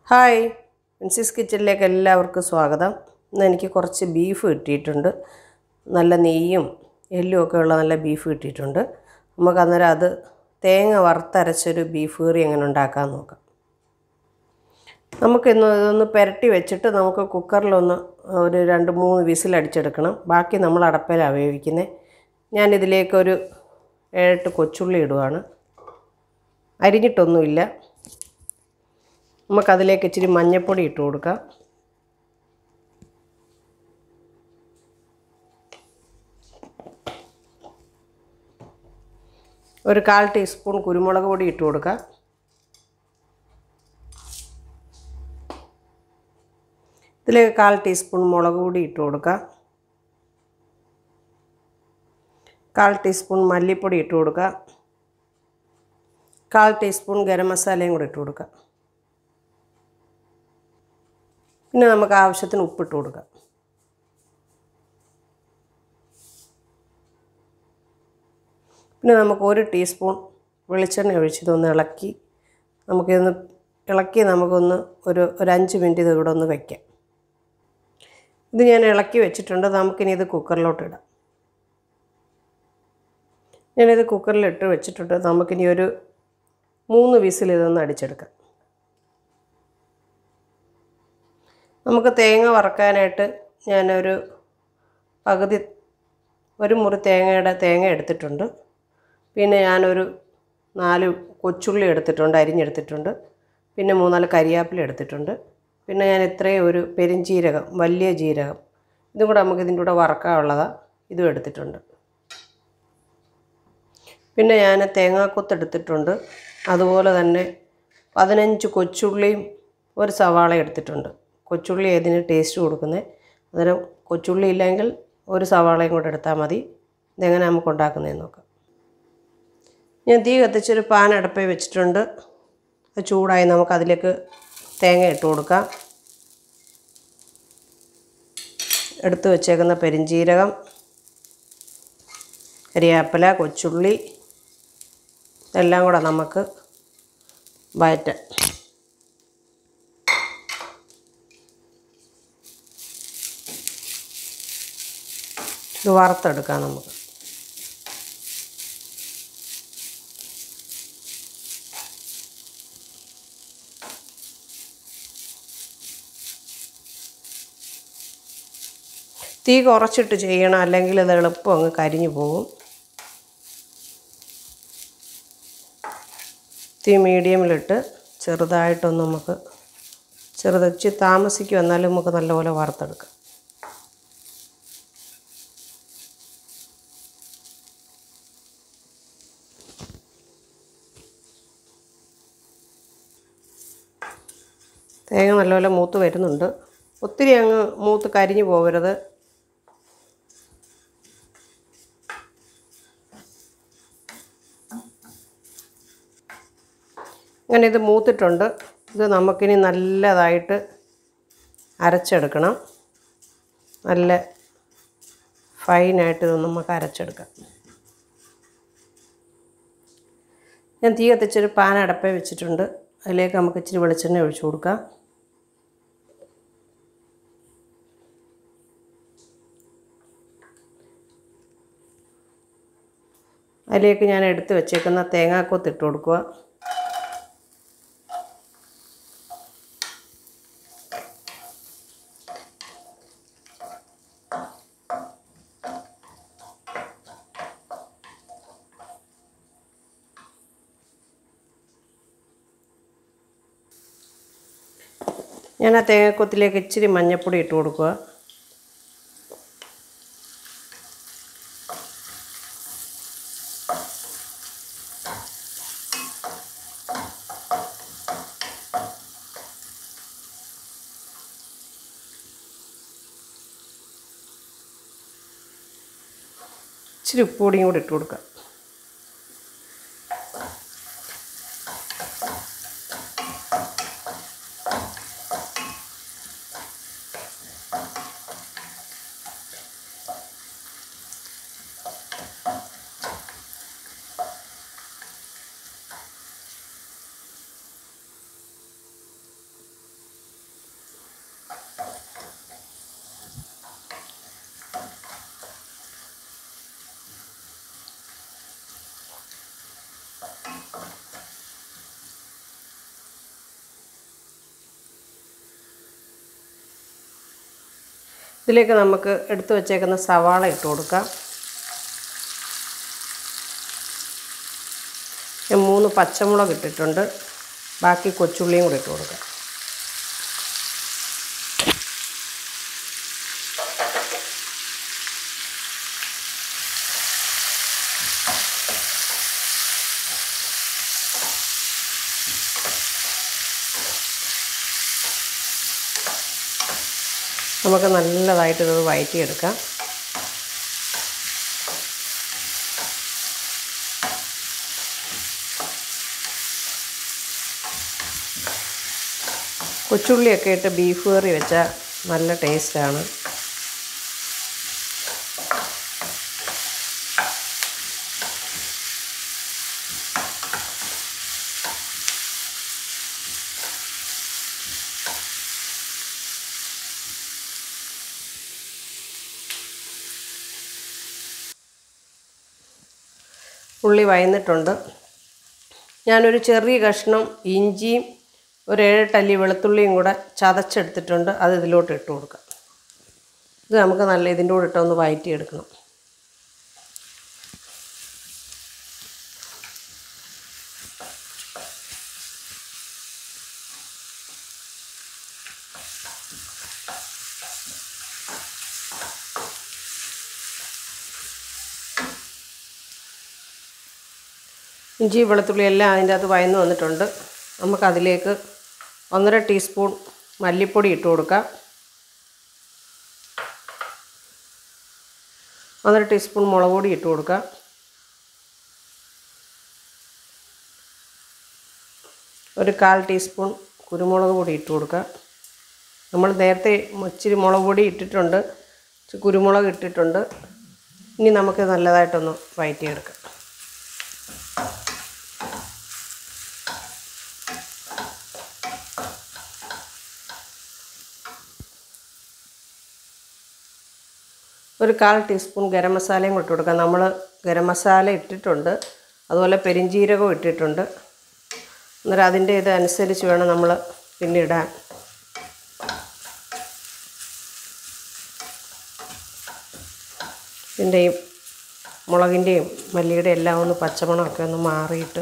hi മിൻസിസ് കിച്ചണിലേക്ക് എല്ലാവർക്കും സ്വാഗതം ഇന്ന് എനിക്ക് കുറച്ച് ബീഫ് കിട്ടിയിട്ടുണ്ട് നല്ല നെയ്യും എല്ലും ഒക്കെ ഉള്ള നല്ല ബീഫ് കിട്ടിയിട്ടുണ്ട് നമുക്ക് അന്നേരം അത് തേങ്ങ വറുത്തരച്ചൊരു ബീഫ് കറി എങ്ങനെ ഉണ്ടാക്കാൻ നോക്കാം നമുക്കിന്ന് ഇതൊന്ന് പുരട്ടി വെച്ചിട്ട് നമുക്ക് കുക്കറിലൊന്ന് ഒരു രണ്ട് മൂന്ന് വിസിൽ അടിച്ചെടുക്കണം ബാക്കി നമ്മൾ അടപ്പയിലാണ് വേവിക്കുന്നത് ഞാനിതിലേക്കൊരു ഏഴെട്ട് കൊച്ചുള്ളി ഇടുവാണ് അരിഞ്ഞിട്ടൊന്നുമില്ല നമുക്കതിലേക്ക് ഇച്ചിരി മഞ്ഞൾപ്പൊടി ഇട്ട് കൊടുക്കാം ഒരു കാൽ ടീസ്പൂൺ കുരുമുളക് പൊടി ഇട്ട് കൊടുക്കാം ഇതിലേക്ക് കാൽ ടീസ്പൂൺ മുളക് പൊടി ഇട്ട് കൊടുക്കാം കാൽ ടീസ്പൂൺ മല്ലിപ്പൊടി ഇട്ട് കൊടുക്കാം കാൽ ടീസ്പൂൺ ഗരം മസാലയും കൂടി ഇട്ട് കൊടുക്കാം പിന്നെ നമുക്ക് ആവശ്യത്തിന് ഉപ്പിട്ട് കൊടുക്കാം പിന്നെ നമുക്ക് ഒരു ടീസ്പൂൺ വെളിച്ചെണ്ണ ഒഴിച്ചിതൊന്ന് ഇളക്കി നമുക്കിതൊന്ന് ഇളക്കി നമുക്കൊന്ന് ഒരു ഒരു അഞ്ച് മിനിറ്റ് ഇത് ഇവിടെ ഒന്ന് വയ്ക്കാം ഇത് ഞാൻ ഇളക്കി വെച്ചിട്ടുണ്ട് നമുക്കിനി ഇത് കുക്കറിലോട്ട് ഇടാം ഞാനിത് കുക്കറിലിട്ട് വെച്ചിട്ടുണ്ട് നമുക്കിനി ഒരു മൂന്ന് വിസിൽ ഇതൊന്ന് അടിച്ചെടുക്കാം നമുക്ക് തേങ്ങ വറക്കാനായിട്ട് ഞാനൊരു പകുതി ഒരു മുറി തേങ്ങയുടെ തേങ്ങ എടുത്തിട്ടുണ്ട് പിന്നെ ഞാനൊരു നാല് കൊച്ചുള്ളി എടുത്തിട്ടുണ്ട് അരിഞ്ഞെടുത്തിട്ടുണ്ട് പിന്നെ മൂന്നാല് കരിയാപ്പില എടുത്തിട്ടുണ്ട് പിന്നെ ഞാൻ ഇത്രയും ഒരു പെരിഞ്ജീരകം വലിയ ജീരകം ഇതും കൂടെ നമുക്ക് ഇതിൻ്റെ കൂടെ വറക്കാനുള്ളതാണ് ഇതും എടുത്തിട്ടുണ്ട് പിന്നെ ഞാൻ തേങ്ങാക്കൊത്ത് എടുത്തിട്ടുണ്ട് അതുപോലെ തന്നെ പതിനഞ്ച് കൊച്ചുള്ളിയും ഒരു സവാള എടുത്തിട്ടുണ്ട് കൊച്ചുള്ളി ഏതിന് ടേസ്റ്റ് കൊടുക്കുന്നത് അന്നേരം കൊച്ചുള്ളി ഇല്ലെങ്കിൽ ഒരു സവാളയും കൂടെ എടുത്താൽ മതി ഇതെങ്ങനെ നമുക്ക് ഉണ്ടാക്കുന്നതെന്ന് നോക്കാം ഞാൻ തീ കത്തിച്ചൊരു പാൻ അടുപ്പിൽ വെച്ചിട്ടുണ്ട് അത് ചൂടായി നമുക്ക് അതിലേക്ക് തേങ്ങ ഇട്ട് കൊടുക്കാം എടുത്ത് വെച്ചേക്കുന്ന പെരിഞ്ജീരകം കരിയാപ്പില കൊച്ചുള്ളി ഇതെല്ലാം കൂടെ നമുക്ക് വയറ്റാം ഇത് വറുത്തെടുക്കാം നമുക്ക് തീ കുറച്ചിട്ട് ചെയ്യണം അല്ലെങ്കിൽ ഇത് എളുപ്പം അങ്ങ് കരിഞ്ഞു പോകും തീ മീഡിയമിലിട്ട് ചെറുതായിട്ടൊന്ന് നമുക്ക് ചെറുതച്ച് താമസിക്കും എന്നാലും നമുക്ക് നല്ലപോലെ വറുത്തെടുക്കാം തേങ്ങ നല്ലപോലെ മൂത്ത് വരുന്നുണ്ട് ഒത്തിരി അങ്ങ് മൂത്ത് കരിഞ്ഞു പോകരുത് അങ്ങനെ ഇത് മൂത്തിട്ടുണ്ട് ഇത് നമുക്കിനി നല്ലതായിട്ട് അരച്ചെടുക്കണം നല്ല ഫൈനായിട്ട് ഇത് നമുക്ക് അരച്ചെടുക്കാം ഞാൻ തീ കത്തിച്ചൊരു പാൻ അടപ്പേ വെച്ചിട്ടുണ്ട് അതിലേക്ക് നമുക്ക് ഇച്ചിരി വെളിച്ചെണ്ണ ഒഴിച്ചു കൊടുക്കാം അതിലേക്ക് ഞാൻ എടുത്ത് വെച്ചേക്കുന്ന തേങ്ങാക്കൊത്ത് ഇട്ട് കൊടുക്കുക ഞാൻ ആ തേങ്ങാക്കൊത്തിലേക്ക് ഇച്ചിരി മഞ്ഞൾപ്പൊടി ഇട്ട് കൊടുക്കുക ഇച്ചിരി ഉപ്പുപൊടിയും കൂടി ഇട്ട് കൊടുക്കുക ഇതിലേക്ക് നമുക്ക് എടുത്തു വച്ചേക്കുന്ന സവാള ഇട്ട് കൊടുക്കാം ഞാൻ മൂന്ന് പച്ചമുളക് ഇട്ടിട്ടുണ്ട് ബാക്കി കൊച്ചുള്ളിയും കൂടി ഇട്ട് കൊടുക്കാം നമുക്ക് നല്ലതായിട്ട് ഇത് വഴറ്റിയെടുക്കാം കൊച്ചുള്ളിയൊക്കെ ഇട്ട് ബീഫ് കറി വെച്ചാൽ നല്ല ടേസ്റ്റാണ് ഉള്ളി വയന്നിട്ടുണ്ട് ഞാനൊരു ചെറിയ കഷ്ണം ഇഞ്ചിയും ഒരു ഏഴെട്ടല്ലി വെളുത്തുള്ളിയും കൂടെ ചതച്ചെടുത്തിട്ടുണ്ട് അത് ഇതിലോട്ട് ഇട്ട് കൊടുക്കാം ഇത് നമുക്ക് നല്ല ഇതിൻ്റെ കൂടെ ഇട്ടൊന്ന് വഴറ്റിയെടുക്കണം ഇഞ്ചി വെളുത്തുള്ളി എല്ലാം അതിൻ്റെ അകത്ത് വയന്ന് വന്നിട്ടുണ്ട് നമുക്കതിലേക്ക് ഒന്നര ടീസ്പൂൺ മല്ലിപ്പൊടി ഇട്ട് കൊടുക്കാം ഒന്നര ടീസ്പൂൺ മുളക് പൊടി ഇട്ട് കൊടുക്കാം ഒരു കാൽ ടീസ്പൂൺ കുരുമുളക് പൊടി ഇട്ട് കൊടുക്കാം നമ്മൾ നേരത്തെ ഇച്ചിരി മുളക് പൊടി ഇട്ടിട്ടുണ്ട് ഇച്ചിരി കുരുമുളക് ഇട്ടിട്ടുണ്ട് ഇനി നമുക്ക് നല്ലതായിട്ടൊന്ന് വഴറ്റിയെടുക്കാം ഒരു കാൽ ടീസ്പൂൺ ഗരം മസാലയും കൂടി ഇട്ട് കൊടുക്കാം നമ്മൾ ഗരം മസാല ഇട്ടിട്ടുണ്ട് അതുപോലെ പെരിഞ്ജീരകവും ഇട്ടിട്ടുണ്ട് അന്നേരം അതിൻ്റെ ഇത് അനുസരിച്ച് വേണം നമ്മൾ പിന്നെ ഇടാൻ ഇതിൻ്റെയും മുളകിൻ്റെയും മല്ലിയുടെ എല്ലാം ഒന്ന് പച്ചമണമൊക്കെ ഒന്ന് മാറിയിട്ട്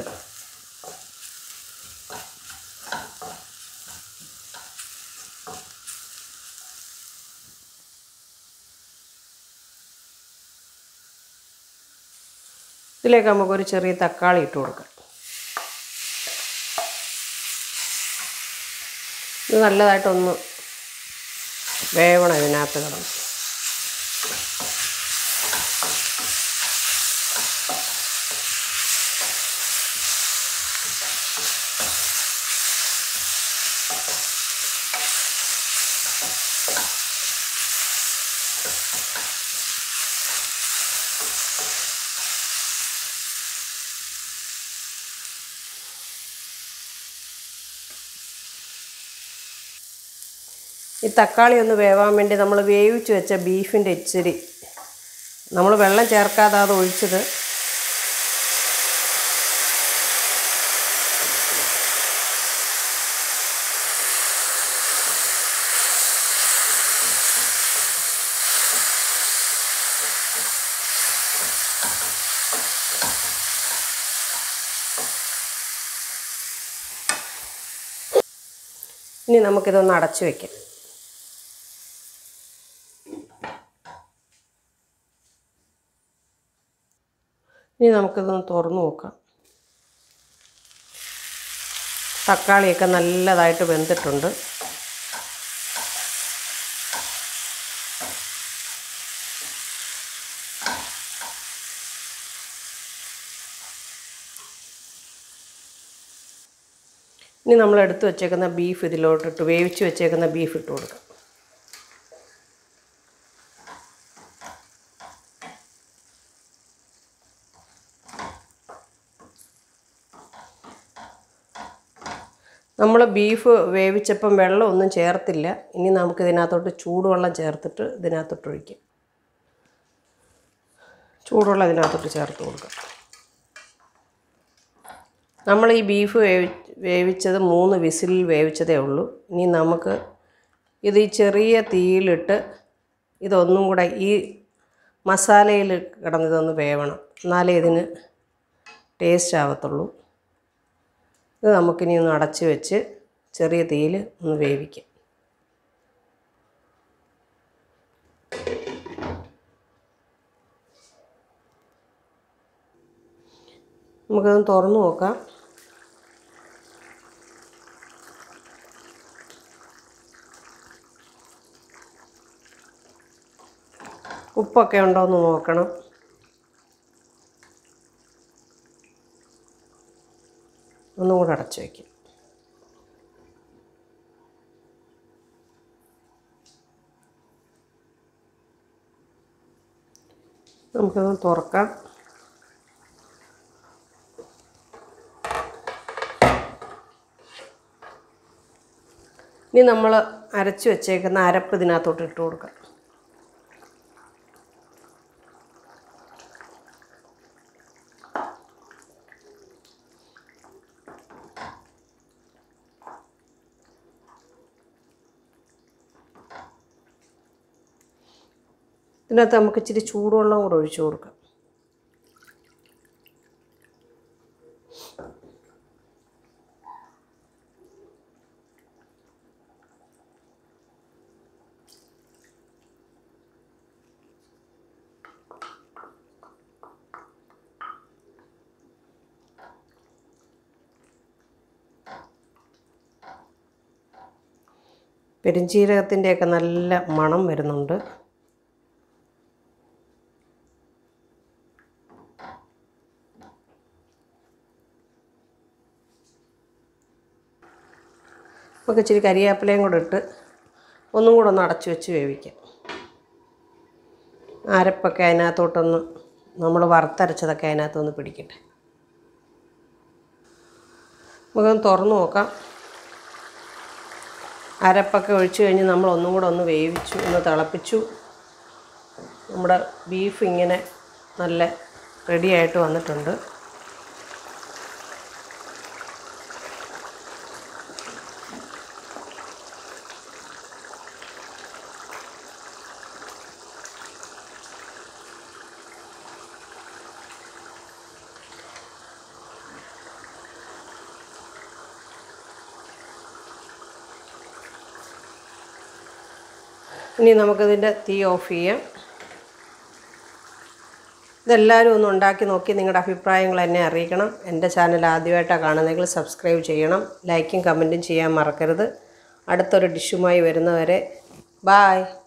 ഇതിലേക്ക് നമുക്കൊരു ചെറിയ തക്കാളി ഇട്ട് കൊടുക്കാം ഇത് നല്ലതായിട്ടൊന്ന് വേവണം ഇതിനകത്ത് കിടന്ന് ഈ തക്കാളി ഒന്ന് വേവാൻ വേണ്ടി നമ്മൾ വേവിച്ച് വെച്ച ബീഫിൻ്റെ ഇച്ചിരി നമ്മൾ വെള്ളം ചേർക്കാതെ അത് ഒഴിച്ചത് ഇനി നമുക്കിതൊന്ന് അടച്ചു വയ്ക്കാം ഇനി നമുക്കിതൊന്ന് തുറന്നു നോക്കാം തക്കാളിയൊക്കെ നല്ലതായിട്ട് വെന്തിട്ടുണ്ട് ഇനി നമ്മൾ എടുത്ത് വെച്ചേക്കുന്ന ബീഫ് ഇതിലോട്ടിട്ട് വേവിച്ച് വെച്ചേക്കുന്ന ബീഫ് ഇട്ട് കൊടുക്കാം നമ്മൾ ബീഫ് വേവിച്ചപ്പം വെള്ളമൊന്നും ചേർത്തില്ല ഇനി നമുക്ക് ഇതിനകത്തോട്ട് ചൂടുവെള്ളം ചേർത്തിട്ട് ഇതിനകത്തോട്ട് ഒഴിക്കാം ചൂടുവെള്ളം ഇതിനകത്തോട്ട് ചേർത്ത് കൊടുക്കാം നമ്മൾ ഈ ബീഫ് വേവി വേവിച്ചത് മൂന്ന് വിസിലിൽ വേവിച്ചതേ ഉള്ളൂ ഇനി നമുക്ക് ഇത് ഈ ചെറിയ തീയിലിട്ട് ഇതൊന്നും കൂടെ ഈ മസാലയിൽ കിടന്ന് ഇതൊന്ന് വേവണം എന്നാലേ ഇതിന് ടേസ്റ്റ് ആവത്തുള്ളൂ ഇത് നമുക്കിനി ഒന്ന് അടച്ച് വെച്ച് ചെറിയ തീയിൽ ഒന്ന് വേവിക്കാം നമുക്കതൊന്ന് തുറന്നു നോക്കാം ഉപ്പൊക്കെ ഉണ്ടോ എന്ന് നോക്കണം ഒന്നും കൂടെ അടച്ചു വയ്ക്കും നമുക്കത് തുറക്കാം ഇനി നമ്മൾ അരച്ച് വെച്ചേക്കുന്ന അരപ്പ് ഇതിനകത്തോട്ട് ഇട്ട് കൊടുക്കാം ഇതിനകത്ത് നമുക്ക് ഇച്ചിരി ചൂടുവെള്ളം കൂടെ ഒഴിച്ചു കൊടുക്കാം പെരുംജീരകത്തിൻ്റെയൊക്കെ നല്ല മണം വരുന്നുണ്ട് നമുക്ക് ഇച്ചിരി കരിയാപ്പിലയും കൂടെ ഇട്ട് ഒന്നും കൂടെ ഒന്ന് അടച്ചു വെച്ച് വേവിക്കാം അരപ്പൊക്കെ അതിനകത്തോട്ടൊന്ന് നമ്മൾ വറുത്തരച്ചതൊക്കെ അതിനകത്തൊന്ന് പിടിക്കട്ടെ നമുക്കൊന്ന് തുറന്നു നോക്കാം അരപ്പൊക്കെ ഒഴിച്ച് കഴിഞ്ഞ് നമ്മൾ ഒന്നും കൂടെ ഒന്ന് വേവിച്ചു ഒന്ന് തിളപ്പിച്ചു നമ്മുടെ ബീഫ് ഇങ്ങനെ നല്ല റെഡിയായിട്ട് വന്നിട്ടുണ്ട് ഇനി നമുക്കിതിൻ്റെ തീ ഓഫ് ചെയ്യാം ഇതെല്ലാവരും ഒന്ന് ഉണ്ടാക്കി നോക്കി നിങ്ങളുടെ അഭിപ്രായങ്ങൾ എന്നെ അറിയിക്കണം എൻ്റെ ചാനൽ ആദ്യമായിട്ടാണ് കാണുന്നതെങ്കിൽ സബ്സ്ക്രൈബ് ചെയ്യണം ലൈക്കും കമൻറ്റും ചെയ്യാൻ മറക്കരുത് അടുത്തൊരു ഡിഷുമായി വരുന്നവരെ ബായ്